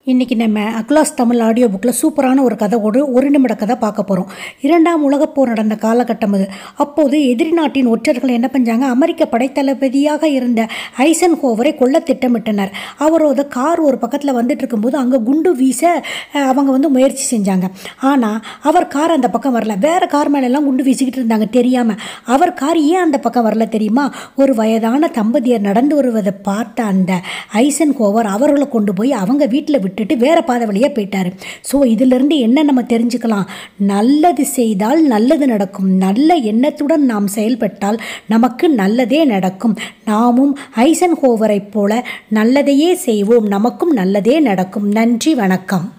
இன்றைக்கி நம்ம அக்லாஸ் தமிழ் ஆடியோ புக்கில் சூப்பரான ஒரு கதை ஒரு ஒரு நிமிட கதை பார்க்க போகிறோம் இரண்டாம் உலகப் போர் நடந்த காலகட்டம் அது அப்போது எதிரி நாட்டின் ஒற்றர்கள் என்ன செஞ்சாங்க அமெரிக்க படைத்தளபதியாக இருந்த ஐசன் ஹோவரை கொல்ல திட்டமிட்டனர் அவரோட கார் ஒரு பக்கத்தில் வந்துட்டு இருக்கும்போது அங்கே குண்டு வீச அஹ், அவங்க வந்து முயற்சி செஞ்சாங்க ஆனால் அவர் கார் அந்த பக்கம் வரல வேறு கார் மேலெல்லாம் குண்டு வீசிக்கிட்டு இருந்தாங்க தெரியாமல் அவர் கார் ஏன் அந்த பக்கம் வரல தெரியுமா ஒரு வயதான தம்பதியர் நடந்து வருவதை பார்த்த அந்த ஐசன் ஹோவர் அவர்களை கொண்டு போய் அவங்க வீட்டில் விட்டுட்டு வேற பாதை வழியாக போயிட்டாரு ஸோ இதிலிருந்து என்ன நம்ம தெரிஞ்சுக்கலாம் நல்லது செய்தால் நல்லது நடக்கும் நல்ல எண்ணத்துடன் நாம் செயல்பட்டால் நமக்கு நல்லதே நடக்கும் நாமும் ஐசன் ஹோவரைப் போல நல்லதையே செய்வோம் நமக்கும் நல்லதே நடக்கும் நன்றி வணக்கம்